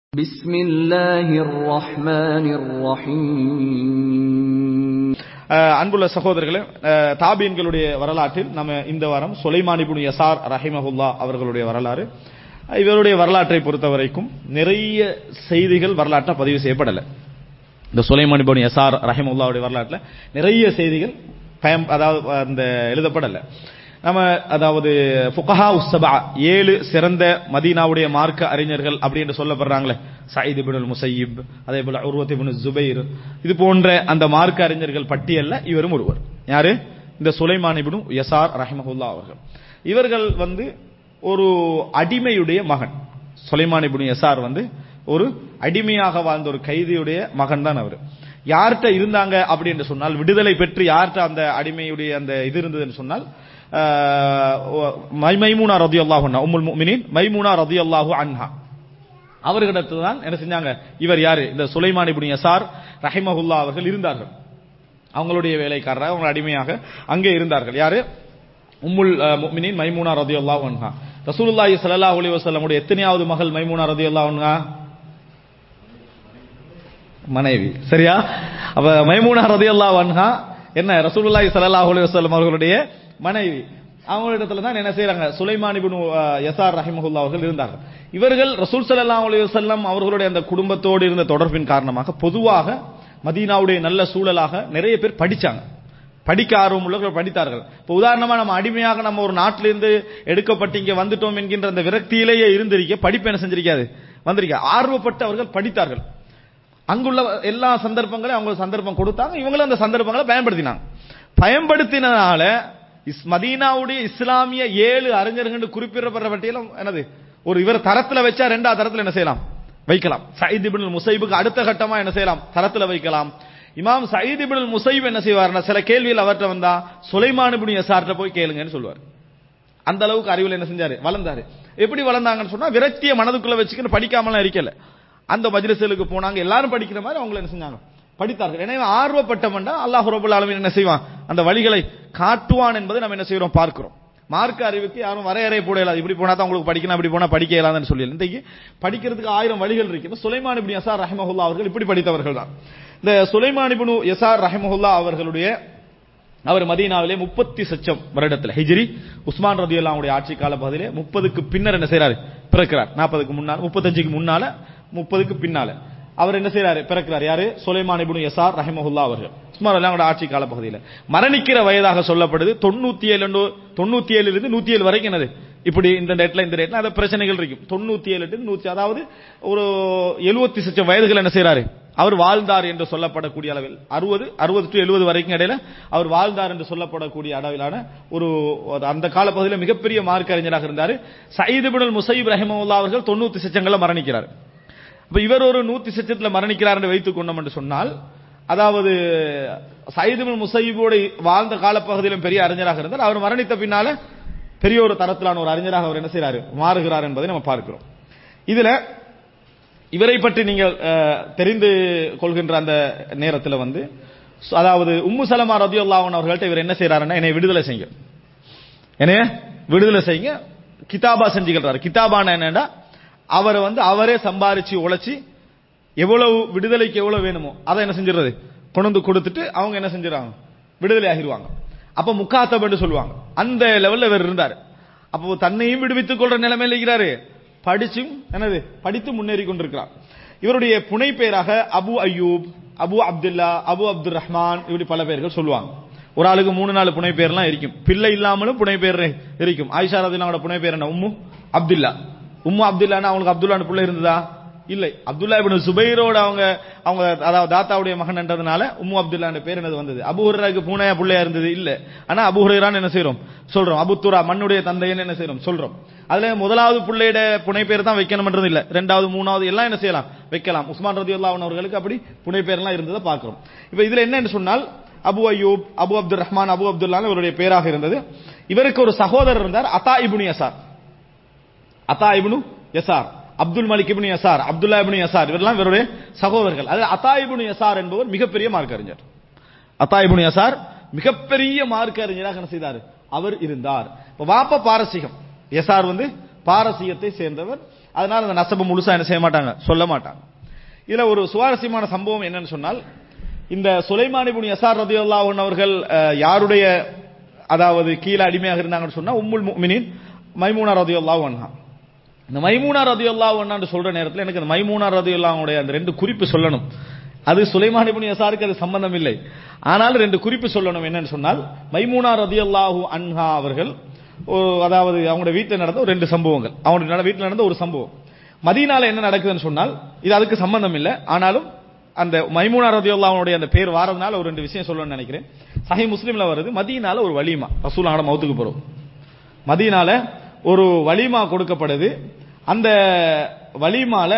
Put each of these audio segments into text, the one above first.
بسم الله الرحمن الرحيم அஹ் அன்புள்ள சகோதரர்களே அஹ் தாபீன்களுடைய வரலாற்றில் நம்ம இந்த வாரம் சுலைமான் இப்னு யசார் ரஹிமஹுல்லா அவர்களுடைய வரலாறு இவருடைய வரலாற்றை பொறுத்த வரைக்கும் நிறைய செய்திகள் வரலாற்றில் பதிவு செய்யப்படலை இந்த சுலைமான் இப்னு யசார் ரஹிமஹுல்லாவுடைய வரலாற்றில் நிறைய செய்திகள் பயம் அதாவது அந்த எழுதப்படலை நம்ம அதாவது ஃபுகஹா உஸ்ஸபா ஏழு சிறந்த மதீனாவுடைய மார்க்க அறிஞர்கள் அப்படி என்று சொல்லப்படுறாங்களே சயீத் இப்னுல் முசையிப் அதே போல உருவத் இப்னு ஜுபைர் இது போன்ற அந்த மார்க்க அறிஞர்கள் பட்டியல்ல இவரும் ஒருவர் யாரு இந்த சுலைமான் இப்னு யசார் ரஹிமஹுல்லா அவர்கள் இவர்கள் வந்து ஒரு அடிமையுடைய மகன் சுலைமான் இப்னு யசார் வந்து ஒரு அடிமையாக வாழ்ந்த ஒரு கைதியுடைய மகன் தான் அவர் யார்கிட்ட இருந்தாங்க அப்படி என்று சொன்னால் விடுதலை பெற்று யார்கிட்ட அந்த அடிமையுடைய அந்த இது இருந்ததுன்னு சொன்னால் மைமூனா ரதி அல்லாஹு உம்முல் முமினின் மைமூனா ரதி அல்லாஹு அன்ஹா அவர்களிடத்தில் தான் என்ன செஞ்சாங்க இவர் யாரு இந்த சுலைமான் இப்னு யசார் ரஹிமஹுல்லா அவர்கள் இருந்தார்கள் அவங்களுடைய வேலைக்காரராக அவங்க அடிமையாக அங்கே இருந்தார்கள் யாரு உம்முல் முமினின் மைமூனா ரதி அல்லாஹு அன்ஹா ரசூலுல்லாஹி ஸல்லல்லாஹு அலைஹி வஸல்லமுடைய எத்தனையாவது மகள் மைமூனா ரதி அல்லாஹு அன்ஹா மனைவி சரியா அப்ப மைமூனா ரதி அல்லாஹு அன்ஹா என்ன ரசூலுல்லாஹி ஸல்லல்லாஹு அலைஹி வஸல்லம் அவர்களுடைய மனைவி அவங்களிடத்துல தான் என்ன செய்யறாங்க சுலைமான் இப்னு யசார் ரஹிமஹுல்லா அவர்கள் இருந்தார்கள் இவர்கள் ரசூல் ஸல்லல்லாஹு அலைஹி வஸல்லம் அவர்களுடைய அந்த குடும்பத்தோடு இருந்த தொடர்பின் காரணமாக பொதுவாக மதீனாவுடைய நல்ல சூழலாக நிறைய பேர் படிச்சாங்க படிக்க ஆர்வம் உள்ளவர்கள் படித்தார்கள் இப்போ உதாரணமா நம்ம அடிமையாக நம்ம ஒரு நாட்டிலிருந்து எடுக்கப்பட்டு இங்க வந்துட்டோம் என்கின்ற அந்த விரக்தியிலேயே இருந்திருக்க படிப்பு என்ன செஞ்சிருக்காது வந்திருக்க ஆர்வப்பட்டு அவர்கள் படித்தார்கள் அங்குள்ள எல்லா சந்தர்ப்பங்களையும் அவங்க சந்தர்ப்பம் கொடுத்தாங்க இவங்களும் அந்த சந்தர்ப்பங்களை பயன்படுத்தினாங்க பயன்படுத்தினால மதீனாவுடைய இஸ்லாமிய ஏழு அறிஞர்கள் குறிப்பிடப்படுற பட்டியலும் என்னது ஒரு இவர் தரத்துல வச்சா ரெண்டாவது தரத்துல என்ன செய்யலாம் வைக்கலாம் சயீத் இப்னுல் முசைபுக்கு அடுத்த கட்டமா என்ன செய்யலாம் தரத்துல வைக்கலாம் இமாம் சயீத் இப்னுல் முசைப் என்ன செய்வார்னா சில கேள்வியில் அவர்கிட்ட வந்தா சுலைமான் இப்னு யசார்ட்ட போய் கேளுங்கன்னு சொல்லுவார் அந்த அளவுக்கு அறிவில் என்ன செஞ்சாரு வளர்ந்தாரு எப்படி வளர்ந்தாங்கன்னு சொன்னா விரக்திய மனதுக்குள்ள வச்சுக்கிட்டு படிக்காமலாம் இருக்கல அந்த மஜ்லிஸ்களுக்கு போனாங்க எல்லாரும் படிக்கிற மாதிரி அவங்க என்ன செஞ்சாங்க படித்தார்கள் எனவே ஆர்வப்பட்டவன்டா அல்லாஹ் ரபுல் ஆலமின் என்ன செய்வான் அந்த வழிகளை காட்டுவான் என்பதை நம்ம என்ன செய்யறோம் பார்க்கிறோம் மார்க்க அறிவுக்கு யாரும் வரையறை போடலாம் இப்படி போனா தான் உங்களுக்கு படிக்கணும் அப்படி போனா படிக்க இயலாதுன்னு சொல்லி இன்றைக்கு படிக்கிறதுக்கு ஆயிரம் வழிகள் இருக்கு சுலைமான் இப்னு யசார் ரஹமஹுல்லா அவர்கள் இப்படி படித்தவர்கள் தான் இந்த சுலைமான் இப்னு யசார் ரஹமஹுல்லா அவர்களுடைய அவர் மதீனாவிலே முப்பத்தி சச்சம் வருடத்தில் ஹிஜ்ரி உஸ்மான் ரதி அல்லாவுடைய ஆட்சி கால பகுதியிலே முப்பதுக்கு பின்னர் என்ன செய்யறாரு பிறக்கிறார் நாற்பதுக்கு முன்னால் முப்பத்தஞ்சுக்கு முன்னால முப்பதுக்கு பின்னால அவர் என்ன செய்யறாரு பிறக்கிறார் யாரு சுலைமான் இப்னு யசார் ரஹிமஹுல்லா அவர்கள் உஸ்மான் அல்லாவோட ஆட்சி கால பகுதியில் மரணிக்கிற வயதாக சொல்லப்படுது தொண்ணூத்தி ஏழு தொண்ணூத்தி ஏழுல இருந்து நூத்தி ஏழு வரைக்கும் என்னது இப்படி இந்த டேட்ல இந்த டேட்ல அந்த பிரச்சனைகள் இருக்கும் தொண்ணூத்தி ஏழு நூத்தி அதாவது ஒரு எழுபத்தி சச்சம் வயதுகள் என்ன செய்யறாரு அவர் வாழ்ந்தார் என்று சொல்லப்படக்கூடிய அளவில் அறுபது அறுபது டு எழுபது வரைக்கும் இடையில அவர் வாழ்ந்தார் என்று சொல்லப்படக்கூடிய அளவிலான ஒரு அந்த கால பகுதியில் மிகப்பெரிய மார்க் அறிஞராக இருந்தார் சயீது பின் முசைப் ரஹிமவுல்லா அவர்கள் தொண்ணூத்தி சச்சங்களை மரணிக்கிறார் இப்ப இவர் ஒரு நூத்தி சச்சத்துல மரணிக்கிறார் என்று வைத்துக் கொண்டோம் என்று சொன்னால் அதாவது சயீது பின் முசைபோட வாழ்ந்த காலப்பகுதியிலும் பெரிய அறிஞராக இருந்தார் அவர் மரணித்த பின்னால பெரிய ஒரு தரத்திலான ஒரு அறிஞராக அவர் என்ன செய்யறாரு மாறுகிறார் என்பதை நம்ம பார்க்கிறோம் இதுல இவரை பற்றி நீங்கள் தெரிந்து கொள்கின்ற அந்த நேரத்தில் வந்து அதாவது உம்மு சலமா ரதியுல்லாவன் அவர்கள்ட்ட இவர் என்ன செய்யறாருன்னா என்னை விடுதலை செய்யுங்க என்னைய விடுதலை செய்யுங்க கிதாபா செஞ்சுக்கிறாரு கிதாபான என்னன்னா அவரை வந்து அவரே சம்பாரிச்சு உழைச்சி எவ்வளவு விடுதலைக்கு எவ்வளவு வேணுமோ அதை என்ன செஞ்சிடறது கொண்டு கொடுத்துட்டு அவங்க என்ன செஞ்சிடறாங்க விடுதலை ஆகிருவாங்க அப்ப முக்காத்தப் என்று சொல்லுவாங்க அந்த லெவல்ல இவர் இருந்தார் அப்போ தன்னையும் விடுவித்துக் கொள்ற நிலைமையில் இருக்கிறாரு படிச்சும் என்னது படித்து முன்னேறி கொண்டிருக்கிறார் இவருடைய புனை பெயராக அபு அய்யூப் அபு அப்துல்லா அபு அப்துல் ரஹ்மான் இப்படி பல பேர்கள் சொல்லுவாங்க ஒரு ஆளுக்கு மூணு நாலு புனை பேர்லாம் இருக்கும் பிள்ளை இல்லாமலும் புனை பேர் இருக்கும் ஆயிஷா ரதிலாவோட புனை பேர் என்ன உம்மு அப்துல்லா உம்மு அப்துல்லான்னு அவங்களுக்கு அப்துல்லான்னு பிள்ளை இருந்ததா இல்லை அப்துல்லா இபின் சுபைரோட அவங்க அவங்க அதாவது தாத்தாவுடைய மகன் என்றதுனால உம்மு அப்துல்லா பேர் என்னது வந்தது அபுஹுராக்கு பூனையா பிள்ளையா இருந்தது இல்ல ஆனா அபுஹுரான்னு என்ன செய்யறோம் சொல்றோம் அபுத்துரா மண்ணுடைய தந்தைன்னு என்ன செய்யறோம் சொல்றோம் அதுல முதலாவது பிள்ளையோட புனை பேர் தான் வைக்கணும்ன்றது இல்ல ரெண்டாவது மூணாவது எல்லாம் என்ன செய்யலாம் வைக்கலாம் உஸ்மான் ரதி அவர்களுக்கு அப்படி புனை பேர்லாம் இருந்ததை பார்க்கிறோம் இப்ப இதுல என்னன்னு சொன்னால் அபு அய்யூப் அபு அப்துல் ரஹ்மான் அபு அப்துல்லா இவருடைய பேராக இருந்தது இவருக்கு ஒரு சகோதரர் இருந்தார் அத்தா இபுனு யசார் அத்தா இபுனு யசார் அப்துல் மலிக் இப்னு யசார் அப்துல்லா இப்னு யசார் இவரெல்லாம் இவருடைய சகோதரர்கள் அது அத்தா இப்னு யசார் என்பவர் மிகப்பெரிய மார்க் அறிஞர் அத்தா இப்னு யசார் மிகப்பெரிய மார்க் அறிஞராக என்ன செய்தார் அவர் இருந்தார் வாப்ப பாரசீகம் யசார் வந்து பாரசீகத்தை சேர்ந்தவர் அதனால அந்த நசப முழுசா என்ன செய்ய மாட்டாங்க சொல்ல மாட்டாங்க இதுல ஒரு சுவாரஸ்யமான சம்பவம் என்னன்னு சொன்னால் இந்த சுலைமான் இப்னு யசார் ரதியல்லாஹு அன்ஹு அவர்கள் அஹ், யாருடைய அதாவது கீழே அடிமையாக இருந்தாங்கன்னு சொன்னா உம்முல் முஃமினீன் மைமூனா ரதியல்லாஹு அன்ஹா இந்த மைமூனா ரதியல்லாஹு அன்ஹான்னு சொல்ற நேரத்தில் எனக்கு இந்த மைமூனா ரதியல்லாஹுடைய அந்த ரெண்டு குறிப்பு சொல்லணும் அது சுலைமான் இப்னு யசாருக்கு அது சம்பந்தம் இல்லை ஆனால் ரெண்டு குறிப்பு சொல்லணும் என்னன்னு சொன்னால் மைமூனா ரதியல்லாஹு அன்ஹா அவர்கள் ஒரு- அதாவது அவங்களுடைய வீட்டில் நடந்த ஒரு ரெண்டு சம்பவங்கள் அவங்களுடைய வீட்டில் நடந்த ஒரு சம்பவம் மதீனால என்ன நடக்குதுன்னு சொன்னால் இது அதுக்கு சம்பந்தம் இல்லை ஆனாலும் அந்த மைமூனா ரதியுல்லாவுடைய அந்த பேர் வாரதுனால ஒரு ரெண்டு விஷயம் சொல்லணும்னு நினைக்கிறேன் சஹி முஸ்லீம்ல வருது மதீனால ஒரு வலிமா ரசூலான மௌத்துக்கு போறோம் மதீனால ஒரு வலிமா கொடுக்கப்படுது அந்த வலிமால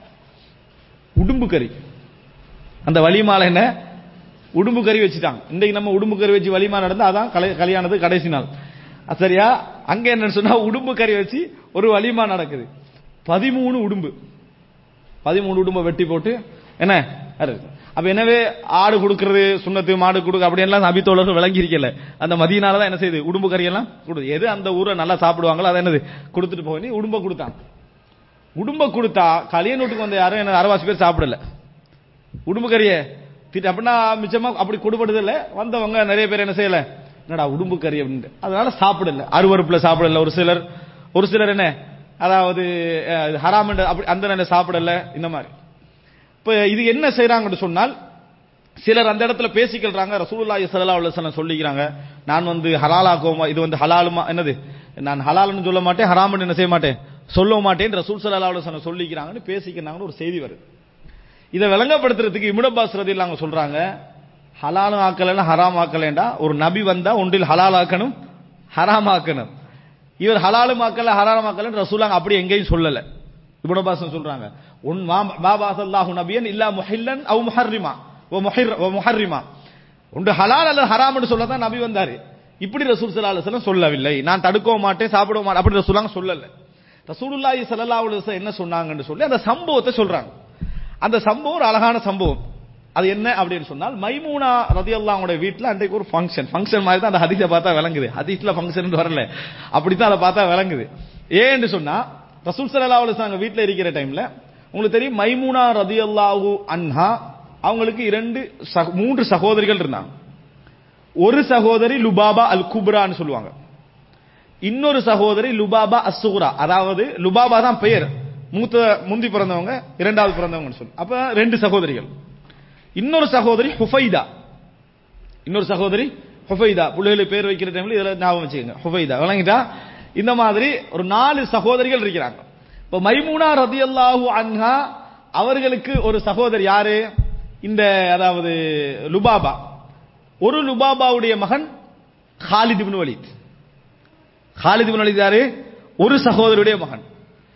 உடும்பு கறி அந்த வலிமால என்ன உடும்பு கறி வச்சுட்டாங்க இன்றைக்கு நம்ம உடும்பு கறி வச்சு வலிமா நடந்தா அதான் கலை- கல்யாணத்துக்கு கடைசி நாள் அது சரியா அங்க என்னன்னு சொன்னா உடும்பு கறி வச்சு ஒரு வலிமா நடக்குது பதிமூணு உடும்பு பதிமூணு உடும்பை வெட்டி போட்டு என்ன அது. அப்ப எனவே ஆடு கொடுக்கறது சுண்ணத்து மாடு கொடுக்க அப்படி எல்லாம் நபித்தோழர்கள் விளங்கி இருக்கல அந்த மதியனால தான் என்ன செய்யுது உடும்பு கறியெல்லாம் கொடு எது அந்த ஊரை நல்லா சாப்பிடுவாங்களோ அதை என்னது கொடுத்துட்டு போய் உடும்ப கொடுத்தாங்க உடும்ப கொடுத்தா கல்யாணத்துக்கு வந்த யாரும் என்ன அரைவாசி பேர் சாப்பிடல உடும்பு கறியை திட்டு அப்படின்னா மிச்சமா அப்படி கொடுப்படுது இல்ல வந்தவங்க நிறைய பேர் என்ன செய்யல என்னடா உடும்பு கறி அப்படின்ட்டு அதனால சாப்பிடல அருவருப்புல சாப்பிடல ஒரு சிலர் ஒரு சிலர் என்ன அதாவது அஹ், ஹராம் என்று அப்படி அந்த நேரம் சாப்பிடல இந்த மாதிரி இப்ப இது என்ன செய்யறாங்கன்னு சொன்னால் சிலர் அந்த இடத்துல பேசிக்கிறாங்க ரசூலுல்லாஹி ஸல்லல்லாஹு அலைஹி வஸல்லம் சொல்லிக்கிறாங்க நான் வந்து ஹலாலாக்குவோமா இது வந்து ஹலாலுமா என்னது நான் ஹலால்னு சொல்ல மாட்டேன் ஹராம்னு என்ன செய்ய மாட்டேன் சொல்ல மாட்டேன் ரசூல் ஸல்லல்லாஹு அலைஹி வஸல்லம் சொல்லிக்கிறாங்கன்னு பேசிக்கிறாங்கன்னு ஒரு செய்தி வருது இதை விளங்கப்படுத்துறதுக்கு இப்னு அப்பாஸ் ரதியல்லாஹு சொல்றாங்க ஹலாலும் ஆக்கலன்னா ஹராம் ஆக்கலேண்டா ஒரு நபி வந்தா ஒன்றில் ஹலால் ஆக்கணும் ஹராம் ஆக்கணும் இவர் ஹலாலும் ஆக்கல ஹராம் ஆக்கலன்னு ரசூலாங்க அப்படி எங்கேயும் சொல்லல இப்னு அப்பாஸ் சொல்றாங்க உன் மாபாசல்லாஹு நபியன் இல்லா முஹில்லன் அவ் முஹர்ரிமா ஓ முஹிர் ஓ முஹர்ரிமா ஒன்று ஹலால் அல்லது ஹராம்னு சொல்ல தான் நபி வந்தாரு இப்படி ரசூல் ஸல்லல்லாஹு அலைஹி வஸல்லம் சொல்லவில்லை நான் தடுக்கவும் மாட்டேன் சாப்பிடவும் மாட்டேன் அப்படி ரசூலாங்க சொல்லல ரசூலுல்லாஹி ஸல்லல்லாஹு அலைஹி வஸல்லம் என்ன சொன்னாங்கன்னு சொல்லி அந்த சம்பவத்தை சொல்றாங்க அந்த சம்பவம் ஒரு அழகான சம்பவம் அது என்ன அப்படின்னு சொன்னால் மைமூனா ரதியல்லாஹுடைய வீட்ல அன்றைக்கு ஒரு ஃபங்க்ஷன் ஃபங்க்ஷன் மாதிரி தான் அந்த ஹதீஸை பார்த்தா விளங்குது ஹதீஸ்ல ஃபங்க்ஷன் வரல அப்படித்தான் அதை பார்த்தா விளங்குது ஏன்னு சொன்னா ரசூல் ஸல்லல்லாஹு அலைஹி வஸல்லம் வீட்ல இருக்கிற டைம்ல உங்களுக்கு தெரியும் மைமூனா ரதியல்லாஹு அன்ஹா அவங்களுக்கு இரண்டு சக- மூன்று சகோதரிகள் இருந்தாங்க ஒரு சகோதரி லுபாபா அல் குப்ரான்னு சொல்லுவாங்க இன்னொரு சகோதரி லுபாபா அசுகுரா அதாவது லுபாபா தான் பெயர் மூத்த முந்தி பிறந்தவங்க இரண்டாவது பிறந்தவங்கன்னு சொல்லு அப்ப ரெண்டு சகோதரிகள் இன்னொரு சகோதரி ஹுஃபைதா இன்னொரு சகோதரி ஹுஃபைதா பிள்ளைகளுக்கு பேர் வைக்கிற டைம்ல இதுல ஞாபகம் வச்சுக்கோங்க ஹுஃபைதா விளங்கிட்டா இந்த மாதிரி ஒரு நாலு சகோதரிகள் இருக்கிறாங்க இப்ப மைமூனா ரதியல்லாஹு அன்ஹா அவர்களுக்கு ஒரு சகோதரி யாரு இந்த அதாவது லுபாபா ஒரு லுபாபாவுடைய மகன் Khalid ibn Walid Khalid ibn Walid யாரு ஒரு சகோதரியுடைய மகன்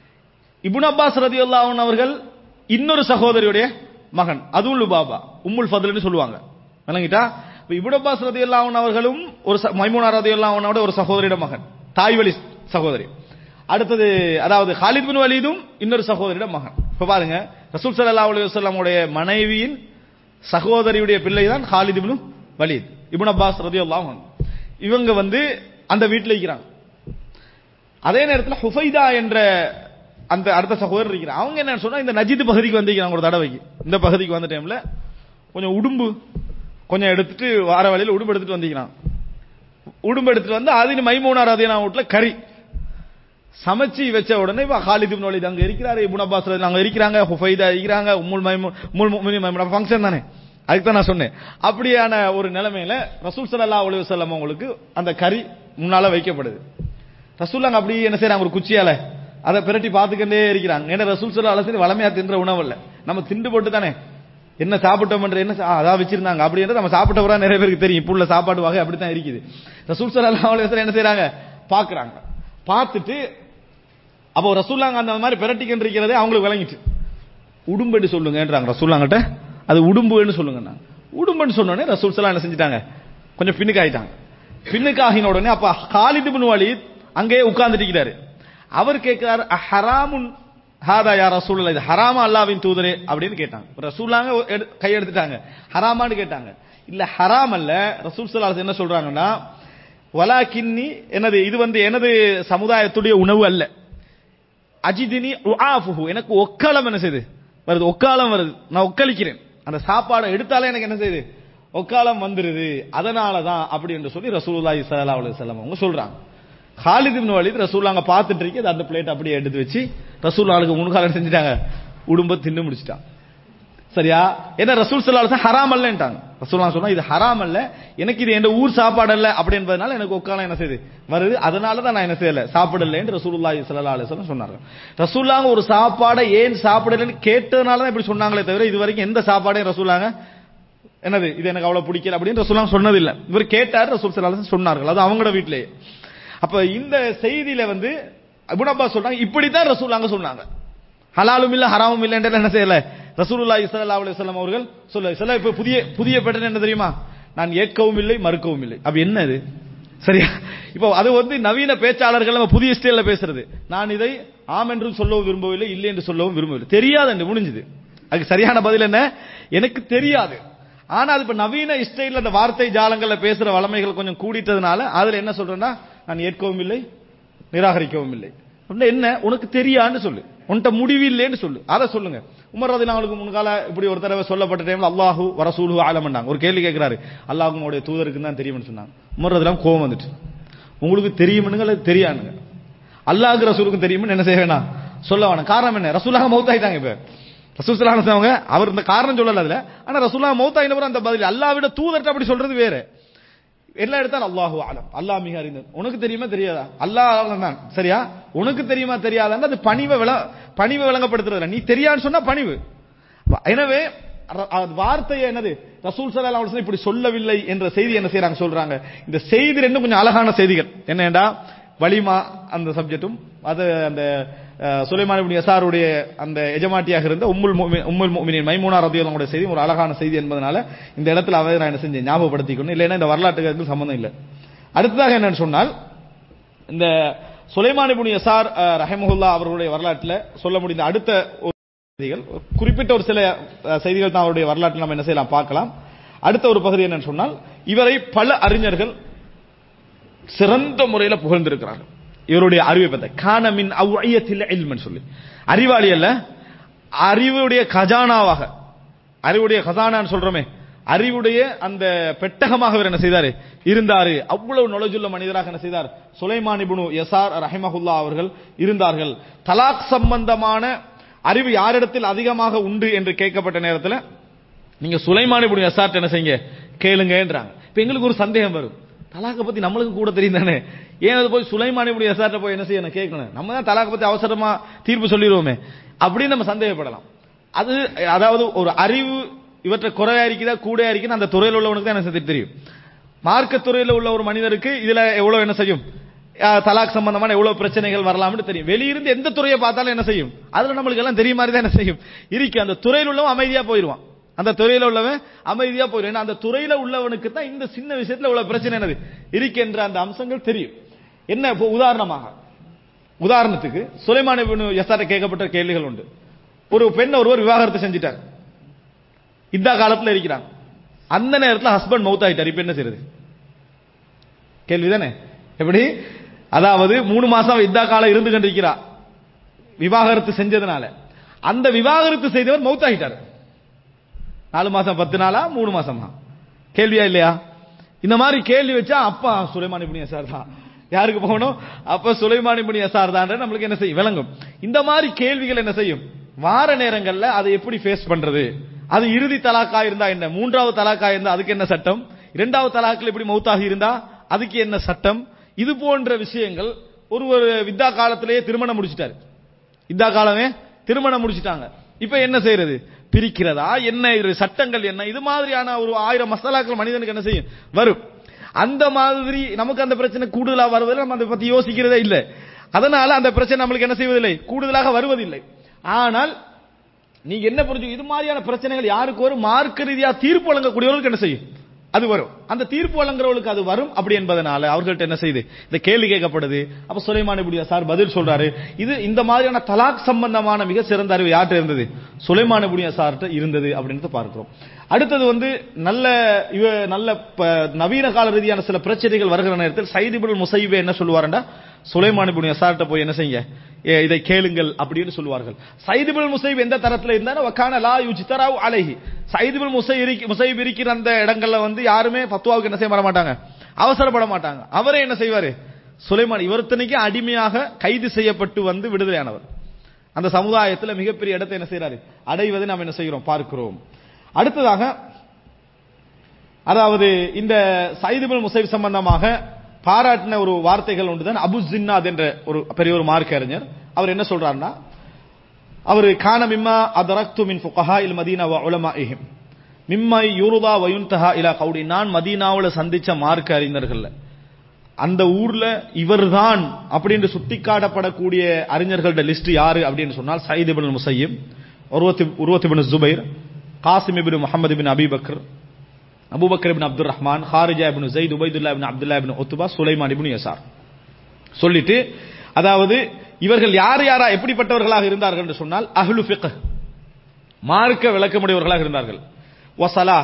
இப்னு அப்பாஸ் ரதியல்லாஹு அன்ஹு அவர்கள் இன்னொரு சகோதரியுடைய மகன் அதுவும் லுபாபா உம்முல் ஃபத்ல்னு சொல்லுவாங்க விளங்கிட்டா இப்ப இப்னு அப்பாஸ் ரதியல்லாஹு அன்ஹு அவர்களும் ஒரு ச- மைமூனா ரதியல்லாஹு அன்ஹாவோட ஒரு சகோதரியோட மகன் தாய்வழி சகோதரி அடுத்தது அதாவது ஹாலித் பின் வலீதும் இன்னொரு சகோதரியோட மகன் இப்ப பாருங்க ரசூல் ஸல்லல்லாஹு அலைஹி வஸல்லமுடைய மனைவியின் சகோதரியுடைய பிள்ளை தான் Khalid ibn Walid ibn Abbas ரதியல்லாஹு அன்ஹு இவங்க வந்து அந்த வீட்டில் இருக்கிறாங்க அதே நேரத்தில் ஹுஃபைதா என்ற அந்த அடுத்த சகோதரர் இருக்கிறாங்க அவங்க என்ன சொன்னா இந்த நஜித் பகுதிக்கு வந்திருக்கிறாங்க ஒரு தடவைக்கு இந்த பகுதிக்கு வந்த டைம்ல கொஞ்சம் உடும்பு கொஞ்சம் எடுத்துட்டு வார வழியில உடும்பு எடுத்துட்டு வந்திருக்கிறான் உடும்பு எடுத்துட்டு வந்து அது மைமூனா ரதியனா வீட்டுல கறி சமைச்சு வச்ச உடனே இப்ப ஹாலித் இப்னு வலீத் அங்க இருக்கிறாரு இப்னு அப்பாஸ் ரலியல்லாஹு அங்க இருக்கிறாங்க ஹுஃபைதா இருக்கிறாங்க உம்முல் மைமூன் உம்முல் முஃமினீன் மைமூனா ஃபங்க்ஷன் தானே அதுக்கு தான் நான் சொன்னேன் அப்படியான ஒரு நிலைமையில ரசூல் ஸல்லல்லாஹு அலைஹி வஸல்லம் அவங்களுக்கு அந்த கறி முன்னால வைக்கப்படுது ரசூல்லாங்க அப்படி என்ன செய்றாங்க ஒரு குச்சியால அதை பிரட்டி பார்த்துக்கிட்டே இருக்கிறாங்க ஏன்னா ரசூல் ஸல்லல்லாஹு அலைஹி வஸல்லம் வளமையா தின்ற உணவு இல்ல நம்ம திண்டு போட்டு தானே என்ன சாப்பிட்டோம்ன்ற என்ன சா- ஆ, அதான் வச்சிருந்தாங்க அப்படின்றது நம்ம சாப்பிட்டவரா நிறைய பேருக்கு தெரியும் இப்போ உள்ள சாப்பாடு வகை அப்படித்தான் இருக்குது ரசூல் ஸல்லல்லாஹு அலைஹி வஸல்லம் என்ன செய்றாங்க பாக்குறாங்க பார்த்துட்டு அப்போ ரசூல்லாங்க அந்த மாதிரி பிரட்டிக்கிட்டு இருக்கிறதே அவங்களுக்கு விளங்கிட்டு உடும்புன்னு சொல்லுங்கன்றாங்க ரசூல்லாங்கிட்ட அது உடும்புன்னு சொல்லுங்க உடும்புன்னு சொன்னோடனே ரசூல் ஸல்லல்லாஹு என்ன செஞ்சிட்டாங்க கொஞ்சம் பின்னுக்கு ஆயிட்டாங்க பின்னுக்கு ஆகின உடனே அப்ப காலித் இப்னு வலீத் அங்கேயே உட்கார்ந்துட்டு இருக்கிறாரு அவர் கேட்கிறார் ஹராமுன் ஹாதா யா ரசூலுல்லாஹ் இது ஹராமா அல்லாஹ்வின் தூதரே அப்படின்னு கேட்டாங்க ரசூலாங்க எடு- கை எடுத்துட்டாங்க ஹராமான்னு கேட்டாங்க இல்ல ஹராம் அல்ல ரசூல் ஸல்லல்லாஹு அலைஹி வஸல்லம் என்ன சொல்றாங்கன்னா வலாக்கின்னி எனது இது வந்து எனது சமுதாயத்துடைய உணவு அல்ல அஜிதினி உஆஃபுஹு எனக்கு ஒக்காலம் என்ன செய்யுது வருது ஒக்காலம் வருது நான் ஒக்களிக்கிறேன் அந்த சாப்பாடை எடுத்தாலே எனக்கு என்ன செய்யுது ஒக்காலம் வந்துருது அதனால தான் அப்படி என்று சொல்லி ரசூலுல்லாஹி ஸல்லல்லாஹு அலைஹி வஸல்லம் அவங்க சொல்றாங்க ஹாலித் இப்னு வலீத் ரசூலுல்லாங்க பார்த்துட்டு இருக்கு அந்த பிளேட் அப்படியே எடுத்து வச்சு ரசூலுல்லாஹுக்கு முன்காலம் செஞ்சுட்டாங்க உடும்ப தின்னு முடிச்சிட்டாங்க சரியா என்ன ரசூல் ஸல்லல்லாஹு அலைஹி வஸல்லம் ஹராம் அல்லன்ட்டாங்க ரசூலுல்லாஹ் சொன்னா இது ஹராம் அல்ல எனக்கு இது என் ஊர் சாப்பாடு அல்ல அப்படி என்பதனால எனக்கு ஒக்காலம் என்ன செய்யுது வருது அதனால தான் நான் என்ன செய்யல சாப்பிடல என்று ரசூலுல்லாஹி ஸல்லல்லாஹு அலைஹி வஸல்லம் சொன்னாங்க ரசூலுல்லாஹ் ஒரு சாப்பாடை ஏன் சாப்பிடலன்னு கேட்டதுனால தான் இப்படி சொன்னாங்களே தவிர இது வரைக்கும் எந்த சாப்பாடையும் ரசூலுல்லாஹ் என்னது இது எனக்கு அவ்வளவு பிடிக்கல அப்படின்னு ரசூலுல்லாஹ் சொன்னதில்லை இவர் கேட்டார் ரசூல் ஸல்லல்லாஹு அலைஹி வஸல்லம் சொன்னார்கள் அது அவங்களோட வீட்டிலேயே அப்ப இந்த செய்தியில வந்து இப்னு அப்பாஸ் சொல்றாங்க இப்படித்தான் ரசூலுல்லாஹ் சொன்னாங்க ஹலாலும் இல்ல ஹராமும் இல்ல என்று என்ன செய்யல ரசூலுல்லாஹி ஸல்லல்லாஹு அலைஹி வஸல்லம் அவர்கள் சொல்ல சில இப்ப புதிய புதிய பேட்டர்ன் என்ன தெரியுமா நான் ஏற்கவும் இல்லை மறுக்கவும் இல்லை அப்ப என்ன இது சரியா இப்போ அது வந்து நவீன பேச்சாளர்கள் நம்ம புதிய ஸ்டைல்ல பேசுறது நான் இதை ஆம் என்று சொல்லவும் விரும்பவில்லை இல்லை என்று சொல்லவும் விரும்பவில்லை தெரியாது என்று முடிஞ்சது அதுக்கு சரியான பதில் என்ன எனக்கு தெரியாது ஆனா அது இப்ப நவீன ஸ்டைல்ல அந்த வார்த்தை ஜாலங்கள்ல பேசுற வளமைகள் கொஞ்சம் கூடிட்டதுனால அதுல என்ன சொல்றேன்னா நான் ஏற்கவும் இல்லை நிராகரிக்கவும் இல்லை அப்படின்னா என்ன உனக்கு தெரியான்னு சொல்லு உன்கிட்ட முடிவு இல்லைன்னு சொல்லு அதை சொல்லுங்க உமர் ரதி அவளுக்கு முன்கால இப்படி ஒரு தடவை சொல்லப்பட்ட டைம்ல அல்லாஹு வரசூலு ஆலமண்டாங்க ஒரு கேள்வி கேட்கிறாரு அல்லாஹும் உடைய தூதருக்கு தான் தெரியும்னு சொன்னாங்க உமர் ரதிலாம் கோவம் வந்துட்டு உங்களுக்கு தெரியுமுனுங்க அல்லது தெரியானுங்க அல்லாஹுக்கு ரசூலுக்கும் தெரியும்னு என்ன செய்ய வேணாம் சொல்ல வேணாம் காரணம் என்ன ரசூலாக மௌத்தாயிட்டாங்க இப்ப ரசூல் சலாஹ் அவங்க அவர் இந்த காரணம் சொல்லல அதுல ஆனா ரசூலா மௌத்தாயினவர் அந்த பதில் அல்லாவிட தூதர்ட்ட அப்படி சொல்றது வேற எல்லா இடத்தாலும் அல்லாஹு ஆலம் அல்லாஹ் மிக அறிந்தது உனக்கு தெரியுமா தெரியாதா அல்லாஹ் தான் சரியா உனக்கு தெரியுமா தெரியாதான்னு அது பணிவை விள பணிவை விளங்கப்படுத்துறது நீ தெரியான்னு சொன்னா பணிவு எனவே ர- அது வார்த்தையை என்னது ரசூல் சல்லா அலுவலம் இப்படி சொல்லவில்லை என்ற செய்தி என்ன செய்யறாங்க சொல்றாங்க இந்த செய்தி ரெண்டும் கொஞ்சம் அழகான செய்திகள் என்னடா வலிமா அந்த சப்ஜெக்டும் அது அந்த அஹ், சுலைமான் இப்னு யசாருடைய அந்த எஜமாட்டியாக இருந்த உம்முல் முஃமி- உம்முல் முஃமினீன் மைமூனா ரதியல்லாஹுடைய செய்தி ஒரு அழகான செய்தி என்பதனால இந்த இடத்துல அதை நான் என்ன செஞ்சேன் ஞாபகப்படுத்திக்கணும் இல்லைன்னா இந்த வரலாற்றுக்கு அதுக்கு சம்பந்தம் இல்லை அடுத்ததாக என்னன்னு சொன்னால் இந்த சுலைமான் இப்னு யசார் அஹ், ரஹிமஹுல்லா அவர்களுடைய வரலாற்றில் சொல்ல முடிந்த அடுத்த ஒரு செய்திகள் குறிப்பிட்ட ஒரு சில அஹ், செய்திகள் தான் அவருடைய வரலாற்றில் நம்ம என்ன செய்யலாம் பார்க்கலாம் அடுத்த ஒரு பகுதி என்னன்னு சொன்னால் இவரை பல அறிஞர்கள் சிறந்த முறையில் புகழ்ந்திருக்கிறார்கள் இவருடைய அறிவை பத்த கானமின் அவ்வையத்தில் இல்மன் சொல்லி அறிவாளி அல்ல அறிவுடைய கஜானாவாக அறிவுடைய கஜானான்னு சொல்றோமே அறிவுடைய அந்த பெட்டகமாக இவர் என்ன செய்தாரு இருந்தாரு அவ்வளவு நுழைஜுள்ள மனிதராக என்ன செய்தார் சுலைமான் இப்னு யசார் ரஹிமஹுல்லா அவர்கள் இருந்தார்கள் தலாக் சம்பந்தமான அறிவு யாரிடத்தில் அதிகமாக உண்டு என்று கேட்கப்பட்ட நேரத்தில் நீங்க சுலைமான் இப்னு யசார்ட்ட என்ன செய்யுங்க கேளுங்கன்றாங்க இப்ப எங்களுக்கு ஒரு சந்தேகம் வரும் தலாக்கை பத்தி நம்மளுக்கு கூட தெரியும் தானே ஏன் அது போய் சுலைமான் இப்படி எஸ்ஆர்ட்ட போய் என்ன செய்யணும் கேட்கணும் நம்ம தான் தலாக்கை பத்தி அவசரமா தீர்ப்பு சொல்லிடுவோமே அப்படின்னு நம்ம சந்தேகப்படலாம் அது அதாவது ஒரு அறிவு இவற்றை குறையா இருக்குதா கூட இருக்குன்னு அந்த துறையில் உள்ளவனுக்கு தான் என்ன செய்ய தெரியும் மார்க்க துறையில் உள்ள ஒரு மனிதருக்கு இதுல எவ்வளவு என்ன செய்யும் அஹ், தலாக் சம்பந்தமான எவ்வளவு பிரச்சனைகள் வரலாம்னு தெரியும் வெளியிருந்து எந்த துறையை பார்த்தாலும் என்ன செய்யும் அதுல நம்மளுக்கு எல்லாம் தெரிய மாதிரி தான் என்ன செய்யும் இருக்கு அந்த துறையில் உள்ளவன் அமைதியா போயிடுவான் அந்த துறையில உள்ளவன் அமைதியா போயிடும் ஏன்னா அந்த துறையில உள்ளவனுக்கு தான் இந்த சின்ன விஷயத்துல உள்ள பிரச்சனை என்னது இருக்கின்ற அந்த அம்சங்கள் தெரியும் என்ன இப்போ உதாரணமாக உதாரணத்துக்கு சுலைமான் இப்னு யசார கேட்கப்பட்ட கேள்விகள் உண்டு ஒரு பெண் ஒருவர் விவாகரத்து செஞ்சிட்டார் இந்த காலத்துல இருக்கிறாங்க அந்த நேரத்துல ஹஸ்பண்ட் மவுத் ஆயிட்டார் இப்ப என்ன செய்யறது கேள்விதானே எப்படி அதாவது மூணு மாசம் இதா காலம் இருந்து கொண்டிருக்கிறா விவாகரத்து செஞ்சதுனால அந்த விவாகரத்து செய்தவர் மவுத் ஆகிட்டார் நாலு மாசம் பத்து நாளா மூணு மாசமா கேள்வியா இல்லையா இந்த மாதிரி கேள்வி வச்சா அப்பா சுலைமான் இப்னு யசார் தான் யாருக்கு போகணும் அப்ப சுலைமான் இப்னு யசார் தான் நம்மளுக்கு என்ன செய்யும் விளங்கும் இந்த மாதிரி கேள்விகள் என்ன செய்யும் வார நேரங்கள்ல அதை எப்படி ஃபேஸ் பண்றது அது இறுதி தலாக்கா இருந்தா என்ன மூன்றாவது தலாக்கா இருந்தா அதுக்கு என்ன சட்டம் இரண்டாவது தலாக்கில் எப்படி மௌத்தாகி இருந்தா அதுக்கு என்ன சட்டம் இது போன்ற விஷயங்கள் ஒரு ஒரு வித்தா காலத்திலேயே திருமணம் முடிச்சிட்டாரு இதா காலமே திருமணம் முடிச்சிட்டாங்க இப்ப என்ன செய்யறது பிரிக்கிறதா என்ன இது சட்டங்கள் என்ன இது மாதிரியான ஒரு ஆயிரம் மசாலாக்கள் மனிதனுக்கு என்ன செய்யும் வரும் அந்த மாதிரி நமக்கு அந்த பிரச்சனை கூடுதலா வருவதில்லை நம்ம அதை பத்தி யோசிக்கிறதே இல்லை அதனால அந்த பிரச்சனை நம்மளுக்கு என்ன செய்வதில்லை கூடுதலாக வருவதில்லை ஆனால் நீங்க என்ன புரிஞ்சு இது மாதிரியான பிரச்சனைகள் யாருக்கு வரும் மார்க்க ரீதியா தீர்ப்பு வழங்கக்கூடியவர்களுக்கு என்ன செய்யும் அது வரும் அந்த தீர்ப்பு வழங்குறவர்களுக்கு அது வரும் அப்படி என்பதனால அவர்கள்ட்ட என்ன செய்யுது இந்த கேள்வி கேட்கப்படுது அப்ப சுலைமான் இப்படி சார் பதில் சொல்றாரு இது இந்த மாதிரியான தலாக் சம்பந்தமான மிக சிறந்த அறிவு யார்கிட்ட இருந்தது சுலைமான் இப்படி சார்கிட்ட இருந்தது அப்படின்னு பார்க்கிறோம் அடுத்தது வந்து நல்ல இவ நல்ல ப- நவீன கால ரீதியான சில பிரச்சனைகள் வருகிற நேரத்தில் சைதிபுல் முசைபே என்ன சொல்லுவாருண்டா சுலைமான் இப்படி சார்கிட்ட போய் என்ன செய்யுங்க ஏ, இதை கேளுங்கள் அப்படின்னு சொல்லுவார்கள் சைதுபில் முசைப் எந்த தரத்துல இருந்தாலும் வக்கான லா யுஜ்தராவு அலைஹி சைதுபில் முசை முசைப் இருக்கிற அந்த இடங்கள்ல வந்து யாருமே பத்துவாவுக்கு என்ன செய்ய வர மாட்டாங்க அவசரப்பட மாட்டாங்க அவரே என்ன செய்வாரு சுலைமான் இவர்த்தனைக்கு அடிமையாக கைது செய்யப்பட்டு வந்து விடுதலையானவர் அந்த சமுதாயத்துல மிகப்பெரிய இடத்தை என்ன செய்யறாரு அடைவதை நாம் என்ன செய்கிறோம் பார்க்கிறோம் அடுத்ததாக அதாவது இந்த சைதுபில் முசைப் சம்பந்தமாக பாராட்டின ஒரு வார்த்தைகள் ஒன்றுதான் அபு ஜின்னாத் என்ற ஒரு பெரிய ஒரு மார்க்க அறிஞர் அவர் என்ன சொல்றாருன்னா அவர் கான மிம்மா அதரக்து மின் ஃபுகஹா இல் மதீனா வ உலமாஇஹிம் மிம்மை யூருதா வயுன்தஹா இலா கவுடி நான் மதீனாவுல சந்திச்ச மார்க்க அறிஞர்கள்ல அந்த ஊர்ல இவர்தான் அப்படின்னு சுட்டிக்காட்டப்படக்கூடிய அறிஞர்களோட லிஸ்ட் யாரு அப்படின்னு சொன்னால் Saeed ibn Musayyib Urwa Urwa ibn Zubair Qasim ibn Muhammad ibn Abi Bakr Abu Bakr ibn Abdul Rahman Kharija ibn Zaid Ubaidullah ibn Abdullah ibn Utba Sulaiman ibn Yasar சொல்லிட்டு அதாவது இவர்கள் யார் யாரா எப்படிப்பட்டவர்களாக இருந்தார்கள் என்று சொன்னால் அஹ்லு ஃபிக்ஹ் மார்க்க விளக்கமுடையவர்களாக இருந்தார்கள் வசலா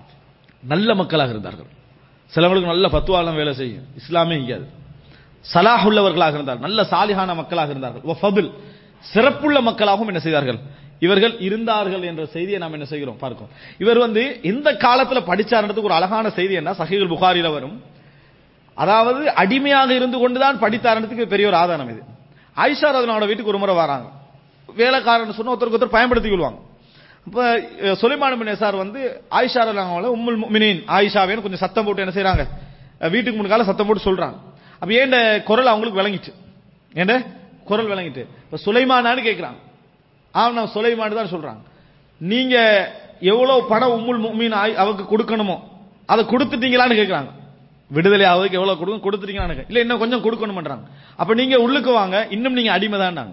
நல்ல மக்களாக இருந்தார்கள் சிலவங்களுக்கு நல்ல பத்துவாலம் வேலை செய்யும் இஸ்லாமே இங்காது சலாஹ் உள்ளவர்களாக இருந்தார்கள் நல்ல சாலிஹான மக்களாக இருந்தார்கள் வ ஃபதுல் சிறப்புள்ள மக்களாகவும் என்ன செய்தார்கள் இவர்கள் இருந்தார்கள் என்ற செய்தியை நாம் என்ன செய்கிறோம் பார்க்கிறோம் இவர் வந்து எந்த காலத்துல படிச்சார்ன்றதுக்கு ஒரு அழகான செய்தி என்ன சஹீல் புகாரில வரும் அதாவது அடிமையாக இருந்து கொண்டுதான் படித்தார்ன்றதுக்கு பெரிய ஒரு ஆதாரம் இது ஆயிஷா ரதனோட வீட்டுக்கு ஒரு முறை வராங்க வேலைக்காரன் சொன்ன ஒருத்தருக்கு ஒருத்தர் பயன்படுத்திக் கொள்வாங்க அப்ப அஹ், சுலைமான் பின் யசார் வந்து ஆயிஷா ரலியல்லாஹு உம்முல் முஃமினீன் ஆயிஷாவேன்னு கொஞ்சம் சத்தம் போட்டு என்ன செய்றாங்க அஹ், வீட்டுக்கு முன்னால சத்தம் போட்டு சொல்றாங்க அப்ப ஏண்ட குரல் அவங்களுக்கு விளங்கிச்சு ஏண்ட குரல் விளங்கிட்டு இப்ப சுலைமானான்னு கேக்குறாங்க ஆமா நான் சுலைமான் தான் சொல்றாங்க நீங்க எவ்வளவு பணம் உம்முல் முஃமின் ஆய்- அவருக்கு கொடுக்கணுமோ அதை கொடுத்துட்டீங்களான்னு கேக்குறாங்க விடுதலை ஆவதுக்கு எவ்வளவு கொடுக்கும் கொடுத்துட்டீங்களான்னு கேக்க- இல்ல இன்னும் கொஞ்சம் கொடுக்கணும்ன்றாங்க அப்ப நீங்க உள்ளுக்கு வாங்க இன்னும் நீங்க அடிமைதான்னாங்க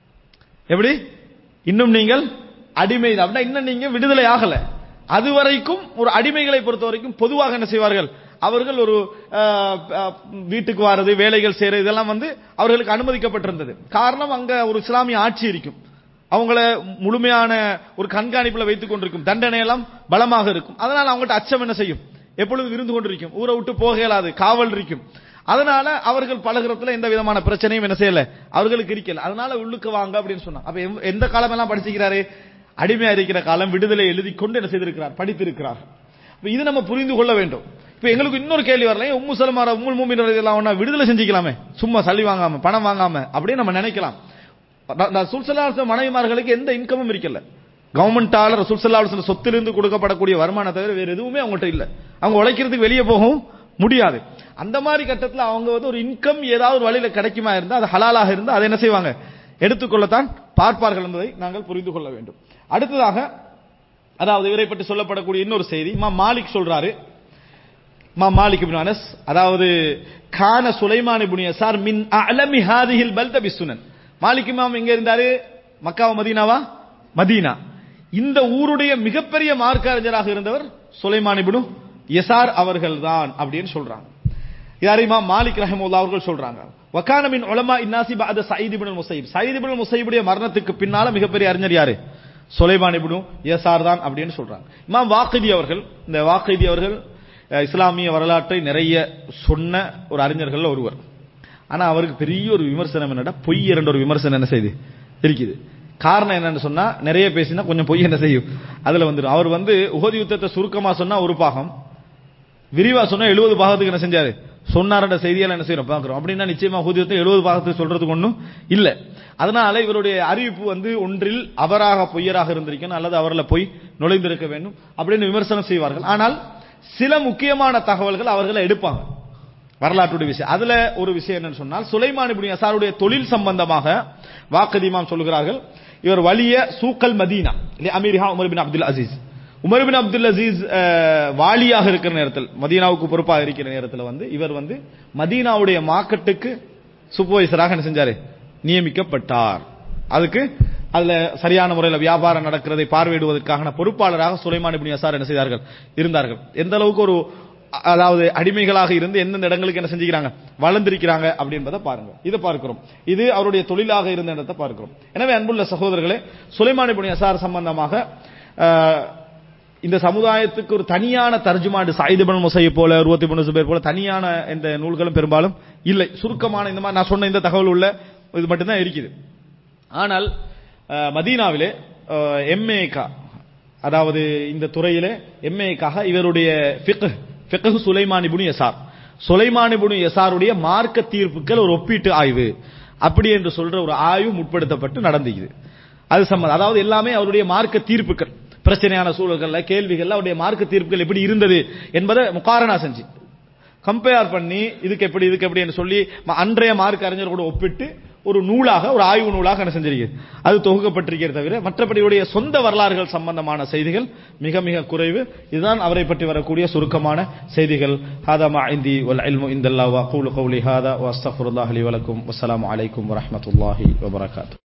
எப்படி இன்னும் நீங்கள் அடிமை தான் அப்படின்னா இன்னும் நீங்க விடுதலை ஆகல அது வரைக்கும் ஒரு அடிமைகளை பொறுத்த வரைக்கும் பொதுவாக என்ன செய்வார்கள் அவர்கள் ஒரு அஹ், அஹ், வீட்டுக்கு வாரது வேலைகள் செய்யறது இதெல்லாம் வந்து அவர்களுக்கு அனுமதிக்கப்பட்டிருந்தது காரணம் அங்க ஒரு இஸ்லாமிய ஆட்சி இருக்கும் அவங்கள முழுமையான ஒரு கண்காணிப்புல வைத்துக் கொண்டிருக்கும் தண்டனை எல்லாம் பலமாக இருக்கும் அதனால அவங்கள்ட்ட அச்சம் என்ன செய்யும் எப்பொழுதும் இருந்து கொண்டிருக்கும் ஊரை விட்டு போக இயலாது காவல் இருக்கும் அதனால அவர்கள் பழகுறதுல எந்த விதமான பிரச்சனையும் என்ன செய்யல அவர்களுக்கு இருக்கல அதனால உள்ளுக்கு வாங்க அப்படின்னு சொன்னாங்க அப்ப எம்- எந்த காலம் எல்லாம் படிச்சுக்கிறாரு அடிமையா இருக்கிற காலம் விடுதலை எழுதி கொண்டு என்ன செய்திருக்கிறார் படித்திருக்கிறார் இப்ப இது நம்ம புரிந்து கொள்ள வேண்டும் இப்ப எங்களுக்கு இன்னொரு கேள்வி வரல ஏன் உம்மு சலமார உம்முல் மூமின் எல்லாம் ஒண்ணா விடுதலை செஞ்சுக்கலாமே சும்மா சல்லி வாங்காம பணம் வாங்காம அப்படின்னு நம்ம நினைக்கலாம் ரசூல் ஸல்லல்லாஹு அலைஹி வஸல்லம் மனைவிமார்களுக்கு எந்த இன்கமும் இருக்கல கவர்மெண்டால ரசூல் ஸல்லல்லாஹு அலைஹி வஸல்லம் சொத்திலிருந்து கொடுக்கப்படக்கூடிய வருமானம் தவிர வேற எதுவுமே அவங்ககிட்ட இல்ல அவங்க உழைக்கிறதுக்கு வெளியே போகவும் முடியாது அந்த மாதிரி கட்டத்துல அவங்க வந்து ஒரு இன்கம் ஏதாவது ஒரு வழியில கிடைக்குமா இருந்தா அது ஹலாலாக இருந்தா அதை என்ன செய்வாங்க எடுத்துக்கொள்ளத்தான் பார்ப்பார்கள் என்பதை நாங்கள் புரிந்து கொள்ள வேண்டும் அடுத்ததாக அதாவது இவரை பற்றி சொல்லப்படக்கூடிய இன்னொரு செய்தி இமாம் மாலிக் சொல்றாரு இமாம் மாலிக் இப்னு அனஸ் அதாவது கான சுலைமான் இப்னு யசார் மின் அலமி ஹாதிஹில் பல்த பிசுனன் மாலிக் இமாம் எங்க இருந்தாரு மக்காவா மதீனாவா மதீனா இந்த ஊருடைய மிகப்பெரிய மார்க்க அறிஞராக இருந்தவர் சுலைமான் இப்னு யசார் அவர்கள்தான் அப்படின்னு சொல்றாங்க யார் இமாம் மாலிக் ரஹிமுல்லா அவர்கள் சொல்றாங்க வக்கான மின் உலமா இன்னாசி பாத சயீத் இப்னு முசைப் சயீத் இப்னு முசைபுடைய மரணத்துக்கு பின்னால மிகப்பெரிய அறிஞர் யாரு சுலைமான் இப்னு யசார் தான் அப்படின்னு சொல்றாங்க இமாம் வாக்கிதி அவர்கள் இந்த வாக்கிதி அவர்கள் அஹ், இஸ்லாமிய வரலாற்றை நிறைய சொன்ன ஒரு அறிஞர்கள்ல ஒருவர் ஆனா அவருக்கு பெரிய ஒரு விமர்சனம் என்னடா பொய் என்ற ஒரு விமர்சனம் என்ன செய்யுது இருக்குது காரணம் என்னன்னு சொன்னா நிறைய பேசினா கொஞ்சம் பொய் என்ன செய்யும் அதுல வந்துடும் அவர் வந்து உகதி யுத்தத்தை சுருக்கமா சொன்னா ஒரு பாகம் விரிவா சொன்னா எழுபது பாகத்துக்கு என்ன செஞ்சாரு சொன்னார்ன்ற செய்தியெல்லாம் என்ன செய்யறோம் பாக்குறோம் அப்படின்னா நிச்சயமா ஊதியத்தை எழுபது பாகத்துக்கு சொல்றதுக்கு ஒண்ணும் இல்ல அதனால இவருடைய அறிவிப்பு வந்து ஒன்றில் அவராக பொய்யராக இருந்திருக்கணும் அல்லது அவர்ல போய் நுழைந்திருக்க வேண்டும் அப்படின்னு விமர்சனம் செய்வார்கள் ஆனால் சில முக்கியமான தகவல்கள் அவர்களை எடுப்பாங்க வரலாற்றுடைய விஷயம் அதுல ஒரு விஷயம் என்னன்னு சொன்னால் சுலைமான் இப்னு யசாருடைய தொழில் சம்பந்தமாக வாக்கதிமாம் சொல்கிறார்கள் இவர் வலிய சூக்கல் மதீனா இல்லையா அமீர்ஹா Umar bin Abdul Aziz Umar bin Abdul Aziz அஹ், வாலியாக இருக்கிற நேரத்தில் மதீனாவுக்கு பொறுப்பாக இருக்கிற நேரத்தில் வந்து இவர் வந்து மதீனாவுடைய மார்க்கெட்டுக்கு சூப்பர்வைசராக என்ன செஞ்சாரு நியமிக்கப்பட்டார் அதுக்கு அதுல சரியான முறையில் வியாபாரம் நடக்கிறதை பார்வையிடுவதற்கான பொறுப்பாளராக சுலைமான் இப்னு யசார் என்ன செய்தார்கள் இருந்தார்கள் எந்த அளவுக்கு ஒரு அ- அதாவது அடிமைகளாக இருந்து எந்தெந்த இடங்களுக்கு என்ன செஞ்சுக்கிறாங்க வளர்ந்திருக்கிறாங்க அப்படின்றத பாருங்க இதை பார்க்கிறோம் இது அவருடைய தொழிலாக இருந்த இடத்தை பார்க்கிறோம் எனவே அன்புள்ள சகோதரர்களே சுலைமான் இப்னு யசார் சம்பந்தமாக அஹ், இந்த சமுதாயத்துக்கு ஒரு தனியான தர்ஜுமாண்டு சாயிதுபன் முசையை போல உருவத்தி பனு சுபேர் போல தனியான இந்த நூல்களும் பெரும்பாலும் இல்லை சுருக்கமான இந்த மாதிரி நான் சொன்ன இந்த தகவல் உள்ள இது மட்டும்தான் இருக்குது ஆனால் அஹ், மதீனாவிலே எம்ஏகா அதாவது இந்த துறையிலே எம்ஏக்காக இவருடைய ஃபிக்ஹ் ஃபிக்ஹ் சுலைமான் இப்னு யசார் சுலைமான் இப்னு யசாருடைய மார்க்க தீர்ப்புகள் ஒரு ஒப்பீட்டு ஆய்வு அப்படி என்று சொல்ற ஒரு ஆய்வு முற்படுத்தப்பட்டு நடந்துக்குது அது சம்பந்தம் அதாவது எல்லாமே அவருடைய மார்க்க தீர்ப்புகள் பிரச்சனையான சூழல்கள்ல கேள்விகள்ல அவருடைய மார்க்க தீர்ப்புகள் எப்படி இருந்தது என்பதை முகாரணா செஞ்சு கம்பேர் பண்ணி இதுக்கு எப்படி இதுக்கு எப்படி என்று சொல்லி ம- அன்றைய மார்க் அறிஞர் கூட ஒப்பிட்டு ஒரு நூலாக ஒரு ஆய்வு நூலாக என்ன செஞ்சிருக்கிறது அது தொகுக்கப்பட்டிருக்கிறது தவிர மற்றபடி இவருடைய சொந்த வரலாறுகள் சம்பந்தமான செய்திகள் மிக மிக குறைவு இதுதான் அவரை பற்றி வரக்கூடிய சுருக்கமான செய்திகள் ஹாதா மா இந்தி வல் இல்மு இந்தல்லாஹ் வ அகூலு கௌலி ஹாதா வ அஸ்தக்ஃபிருல்லாஹ் லி வலக்கும் வஸ்ஸலாமு அலைக்கும் வரஹ்மத்துல்லாஹி வபரகாத்துஹு